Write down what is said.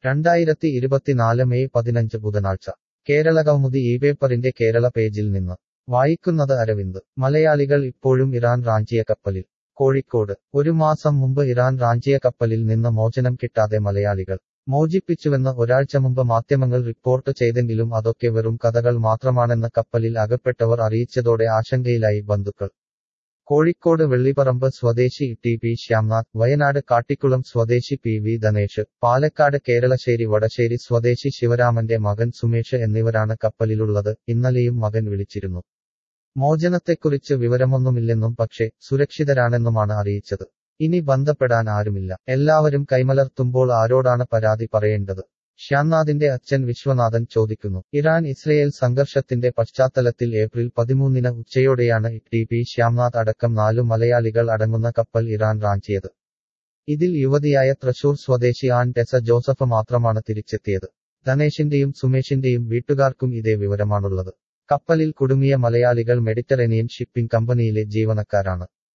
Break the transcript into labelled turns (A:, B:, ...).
A: രണ്ടായിരത്തി ഇരുപത്തിനാല് മെയ് പതിനഞ്ച് ബുധനാഴ്ച കേരള കൗമുദി ഈ പേപ്പറിന്റെ കേരള പേജിൽ നിന്ന് വായിക്കുന്നത് അരവിന്ദ് മലയാളികൾ ഇപ്പോഴും ഇറാൻ റാഞ്ചിയ കപ്പലിൽ കോഴിക്കോട് ഒരു മാസം മുമ്പ് ഇറാൻ റാഞ്ചിയ കപ്പലിൽ നിന്ന് മോചനം കിട്ടാതെ മലയാളികൾ മോചിപ്പിച്ചുവെന്ന് ഒരാഴ്ച മുമ്പ് മാധ്യമങ്ങൾ റിപ്പോർട്ട് ചെയ്തെങ്കിലും അതൊക്കെ വെറും കഥകൾ മാത്രമാണെന്ന് കപ്പലിൽ അകപ്പെട്ടവർ അറിയിച്ചതോടെ ആശങ്കയിലായി ബന്ധുക്കൾ കോഴിക്കോട് വെള്ളിപ്പറമ്പ് സ്വദേശി ടി പി ശ്യാംനാഥ് വയനാട് കാട്ടിക്കുളം സ്വദേശി പി വി ധനേഷ് പാലക്കാട് കേരളശ്ശേരി വടശ്ശേരി സ്വദേശി ശിവരാമന്റെ മകൻ സുമേഷ് എന്നിവരാണ് കപ്പലിലുള്ളത് ഇന്നലെയും മകൻ വിളിച്ചിരുന്നു മോചനത്തെക്കുറിച്ച് വിവരമൊന്നുമില്ലെന്നും പക്ഷേ സുരക്ഷിതരാണെന്നുമാണ് അറിയിച്ചത് ഇനി ബന്ധപ്പെടാൻ ആരുമില്ല എല്ലാവരും കൈമലർത്തുമ്പോൾ ആരോടാണ് പരാതി പറയേണ്ടത് ശ്യാംനാഥിന്റെ അച്ഛൻ വിശ്വനാഥൻ ചോദിക്കുന്നു ഇറാൻ ഇസ്രയേൽ സംഘർഷത്തിന്റെ പശ്ചാത്തലത്തിൽ ഏപ്രിൽ പതിമൂന്നിന് ഉച്ചയോടെയാണ് ടി പി ശ്യാംനാഥ് അടക്കം നാലു മലയാളികൾ അടങ്ങുന്ന കപ്പൽ ഇറാൻ റാഞ്ചിയത് ഇതിൽ യുവതിയായ തൃശൂർ സ്വദേശി ആൻ ടെസ ജോസഫ് മാത്രമാണ് തിരിച്ചെത്തിയത് ധനേഷിന്റെയും സുമേഷിന്റെയും വീട്ടുകാർക്കും ഇതേ വിവരമാണുള്ളത് കപ്പലിൽ കുടുങ്ങിയ മലയാളികൾ മെഡിറ്ററേനിയൻ ഷിപ്പിംഗ് കമ്പനിയിലെ ജീവനക്കാരാണ്